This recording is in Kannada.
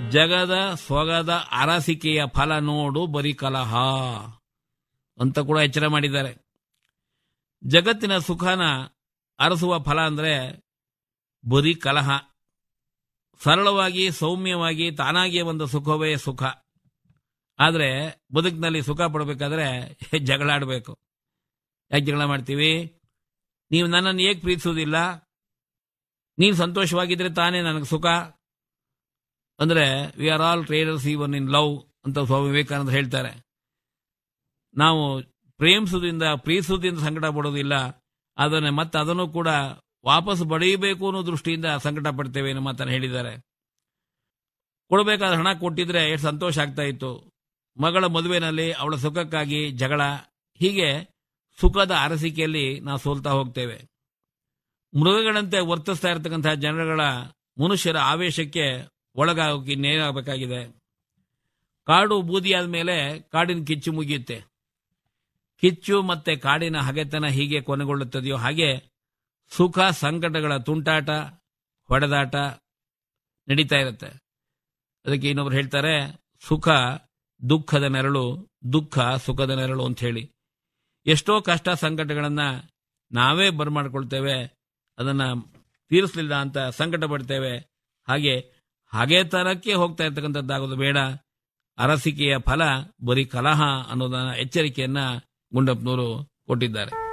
ಜಗದ ಸೊಗದ ಅರಸಿಕೆಯ ಫಲ ನೋಡು ಬರೀ ಕಲಹ ಅಂತ ಕೂಡ ಎಚ್ಚರ ಮಾಡಿದ್ದಾರೆ ಜಗತ್ತಿನ ಸುಖನ ಅರಸುವ ಫಲ ಅಂದ್ರೆ ಬರೀ ಕಲಹ ಸರಳವಾಗಿ ಸೌಮ್ಯವಾಗಿ ತಾನಾಗಿಯೇ ಒಂದು ಸುಖವೇ ಸುಖ ಆದರೆ ಬದುಕಿನಲ್ಲಿ ಸುಖ ಪಡಬೇಕಾದ್ರೆ ಜಗಳ ಆಡಬೇಕು ಯಾಕೆ ಜಗಳ ಮಾಡ್ತೀವಿ ನೀವು ನನ್ನನ್ನು ಏಕೆ ಪ್ರೀತಿಸೋದಿಲ್ಲ ನೀನು ಸಂತೋಷವಾಗಿದ್ರೆ ತಾನೇ ನನಗೆ ಸುಖ ಅಂದ್ರೆ we are all traders even in love ಅಂತ ಸ್ವಾಮಿ ವಿವೇಕಾನಂದ ಹೇಳ್ತಾರೆ ನಾವು ಪ್ರೇಮಿಸೋದ್ರಿಂದ ಪ್ರೀತಿಸೋದ್ರಿಂದ ಸಂಕಟ ಪಡೋದಿಲ್ಲ ಅದನ್ನೇ ಮತ್ತೆ ಅದನ್ನು ಕೂಡ ವಾಪಸ್ ಪಡೆಯಬೇಕು ಅನ್ನೋ ದೃಷ್ಟಿಯಿಂದ ಸಂಕಟ ಪಡ್ತೇವೆ ಅನ್ನೋ ಮಾತನ್ನು ಹೇಳಿದ್ದಾರೆ ಕೊಡಬೇಕಾದ ಹಣ ಕೊಟ್ಟಿದ್ರೆ ಎಷ್ಟು ಸಂತೋಷ ಆಗ್ತಾ ಇತ್ತು ಮಗಳ ಮದುವೆನಲ್ಲಿ ಅವಳ ಸುಖಕ್ಕಾಗಿ ಜಗಳ ಹೀಗೆ ಸುಖದ ಅರಸಿಕೆಯಲ್ಲಿ ನಾವು ಸೋಲ್ತಾ ಹೋಗ್ತೇವೆ ಮೃಗಗಳಂತೆ ವರ್ತಿಸ್ತಾ ಇರತಕ್ಕಂತಹ ಜನಗಳ ಮನುಷ್ಯರ ಆವೇಶಕ್ಕೆ ಒಳಗಾಗೋಕೆ ನೇರಾಗಬೇಕಾಗಿದೆ ಕಾಡು ಬೂದಿಯಾದ ಮೇಲೆ ಕಾಡಿನ ಕಿಚ್ಚು ಮುಗಿಯುತ್ತೆ ಕಿಚ್ಚು ಮತ್ತೆ ಕಾಡಿನ ಹಗೆತನ ಹೀಗೆ ಕೊನೆಗೊಳ್ಳುತ್ತದೆಯೋ ಹಾಗೆ ಸುಖ ಸಂಕಟಗಳ ತುಂಟಾಟ ಹೊಡೆದಾಟ ನಡೀತಾ ಇರುತ್ತೆ ಅದಕ್ಕೆ ಇನ್ನೊಬ್ರು ಹೇಳ್ತಾರೆ ಸುಖ ದುಃಖದ ನೆರಳು ದುಃಖ ಸುಖದ ನೆರಳು ಅಂತ ಹೇಳಿ ಎಷ್ಟೋ ಕಷ್ಟ ಸಂಕಟಗಳನ್ನ ನಾವೇ ಬರ್ಮಾಡ್ಕೊಳ್ತೇವೆ ಅದನ್ನ ತೀರಿಸಲಿಲ್ಲ ಅಂತ ಸಂಕಟ ಪಡ್ತೇವೆ ಹಾಗೆ ಹಾಗೆ ತರಕ್ಕೆ ಹೋಗ್ತಾ ಇರ್ತಕ್ಕಂಥದ್ದಾಗೋದು ಬೇಡ ಅರಸಿಕೆಯ ಫಲ ಬರೀ ಕಲಹ ಅನ್ನೋದನ್ನ ಎಚ್ಚರಿಕೆಯನ್ನ ಗುಂಡಪ್ಪನವರು ಕೊಟ್ಟಿದ್ದಾರೆ